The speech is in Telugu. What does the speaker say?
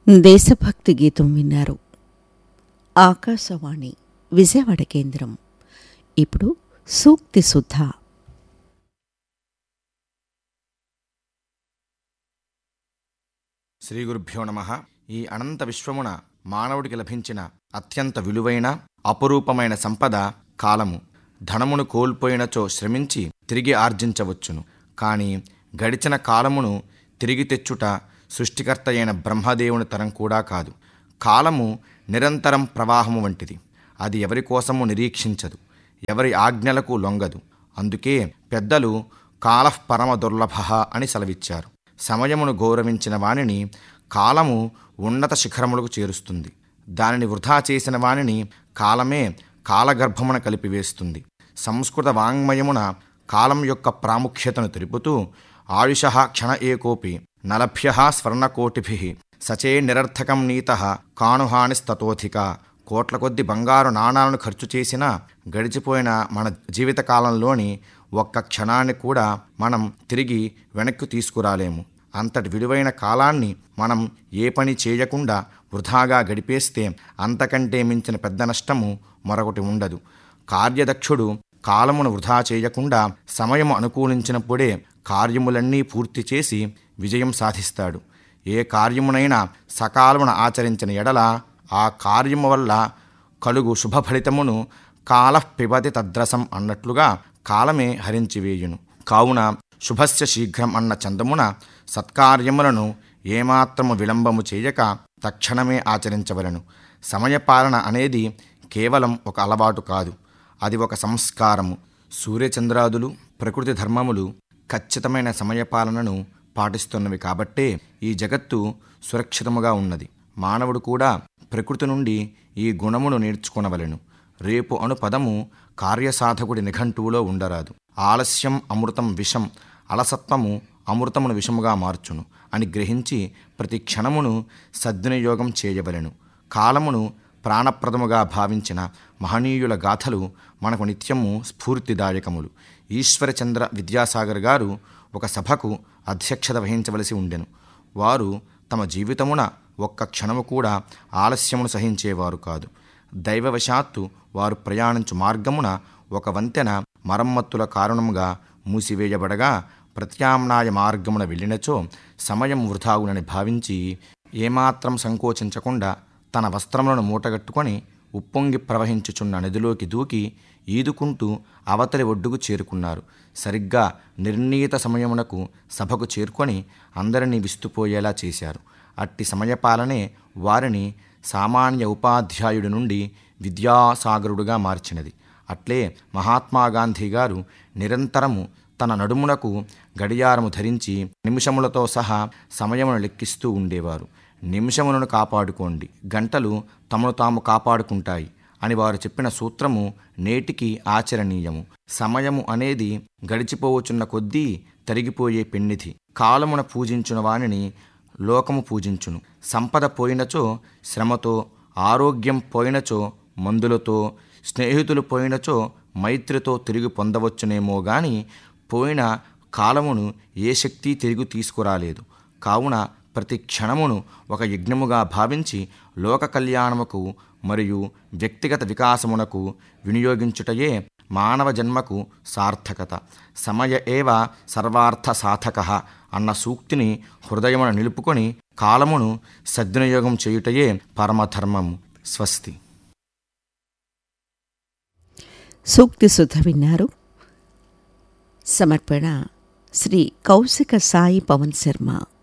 దేశభక్తి గీతం విన్నారు ఆకాశవాణి విజయవాడ కేంద్రం ఇప్పుడు సూక్తి సుధ శ్రీ గురుభ్యో నమ ఈ అనంత విశ్వమున మానవుడికి లభించిన అత్యంత విలువైన అపురూపమైన సంపద కాలము ధనమును కోల్పోయినచో శ్రమించి తిరిగి ఆర్జించవచ్చును కానీ గడిచిన కాలమును తిరిగి తెచ్చుట సృష్టికర్త అయిన బ్రహ్మదేవుని తరం కూడా కాదు కాలము నిరంతరం ప్రవాహము వంటిది అది ఎవరి కోసము నిరీక్షించదు ఎవరి ఆజ్ఞలకు లొంగదు అందుకే పెద్దలు కాలః పరమ దుర్లభ అని సెలవిచ్చారు సమయమును గౌరవించిన వానిని కాలము ఉన్నత శిఖరములకు చేరుస్తుంది దానిని వృధా చేసిన వానిని కాలమే కాలగర్భమున కలిపివేస్తుంది సంస్కృత వాంగ్మయమున కాలం యొక్క ప్రాముఖ్యతను తెలుపుతూ ఆయుష క్షణ ఏకోపి నలభ్య స్వర్ణకోటిభి సచే నిరర్థకం నీత కాణుహానిస్తతోధిక కోట్ల కొద్ది బంగారు నాణాలను ఖర్చు చేసినా గడిచిపోయిన మన జీవితకాలంలోని ఒక్క క్షణాన్ని కూడా మనం తిరిగి వెనక్కి తీసుకురాలేము అంతటి విలువైన కాలాన్ని మనం ఏ పని చేయకుండా వృధాగా గడిపేస్తే అంతకంటే మించిన పెద్ద నష్టము మరొకటి ఉండదు కార్యదక్షుడు కాలమును వృధా చేయకుండా సమయం అనుకూలించినప్పుడే కార్యములన్నీ పూర్తి చేసి విజయం సాధిస్తాడు ఏ కార్యమునైనా సకాలమున ఆచరించిన ఎడల ఆ కార్యము వల్ల కలుగు శుభ ఫలితమును కాల పిబతి తద్రసం అన్నట్లుగా కాలమే హరించివేయును కావున శుభస్య శీఘ్రం అన్న చందమున సత్కార్యములను ఏమాత్రము విలంబము చేయక తక్షణమే ఆచరించవలను సమయపాలన అనేది కేవలం ఒక అలవాటు కాదు అది ఒక సంస్కారము సూర్యచంద్రాదులు ప్రకృతి ధర్మములు ఖచ్చితమైన సమయపాలనను పాటిస్తున్నవి కాబట్టే ఈ జగత్తు సురక్షితముగా ఉన్నది మానవుడు కూడా ప్రకృతి నుండి ఈ గుణమును నేర్చుకొనవలెను రేపు అను పదము కార్యసాధకుడి నిఘంటువులో ఉండరాదు ఆలస్యం అమృతం విషం అలసత్వము అమృతమును విషముగా మార్చును అని గ్రహించి ప్రతి క్షణమును సద్వినియోగం చేయవలెను కాలమును ప్రాణప్రదముగా భావించిన మహనీయుల గాథలు మనకు నిత్యము స్ఫూర్తిదాయకములు ఈశ్వరచంద్ర విద్యాసాగర్ గారు ఒక సభకు అధ్యక్షత వహించవలసి ఉండెను వారు తమ జీవితమున ఒక్క క్షణము కూడా ఆలస్యమును సహించేవారు కాదు దైవవశాత్తు వారు ప్రయాణించు మార్గమున ఒక వంతెన మరమ్మత్తుల కారణముగా మూసివేయబడగా ప్రత్యామ్నాయ మార్గమున వెళ్ళినచో సమయం వృధాగునని భావించి ఏమాత్రం సంకోచించకుండా తన వస్త్రములను మూటగట్టుకొని ఉప్పొంగి ప్రవహించుచున్న నదిలోకి దూకి ఈదుకుంటూ అవతలి ఒడ్డుకు చేరుకున్నారు సరిగ్గా నిర్ణీత సమయమునకు సభకు చేరుకొని అందరినీ విస్తుపోయేలా చేశారు అట్టి సమయపాలనే వారిని సామాన్య ఉపాధ్యాయుడి నుండి విద్యాసాగరుడుగా మార్చినది అట్లే మహాత్మాగాంధీ గారు నిరంతరము తన నడుమునకు గడియారము ధరించి నిమిషములతో సహా సమయమును లెక్కిస్తూ ఉండేవారు నిమిషములను కాపాడుకోండి గంటలు తమను తాము కాపాడుకుంటాయి అని వారు చెప్పిన సూత్రము నేటికి ఆచరణీయము సమయము అనేది గడిచిపోవచున్న కొద్దీ తరిగిపోయే పెన్నిధి కాలమున పూజించున వానిని లోకము పూజించును సంపద పోయినచో శ్రమతో ఆరోగ్యం పోయినచో మందులతో స్నేహితులు పోయినచో మైత్రితో తిరిగి పొందవచ్చునేమో గాని పోయిన కాలమును ఏ శక్తి తిరిగి తీసుకురాలేదు కావున ప్రతి క్షణమును ఒక యజ్ఞముగా భావించి లోక కళ్యాణముకు మరియు వ్యక్తిగత వికాసమునకు వినియోగించుటయే మానవ జన్మకు సార్థకత సమయ ఏవ సర్వార్థ సాధక అన్న సూక్తిని హృదయమున నిలుపుకొని కాలమును సద్వినియోగం చేయుటయే పరమధర్మము స్వస్తి సూక్తి సుధ విన్నారు సమర్పణ శ్రీ కౌశిక సాయి పవన్ శర్మ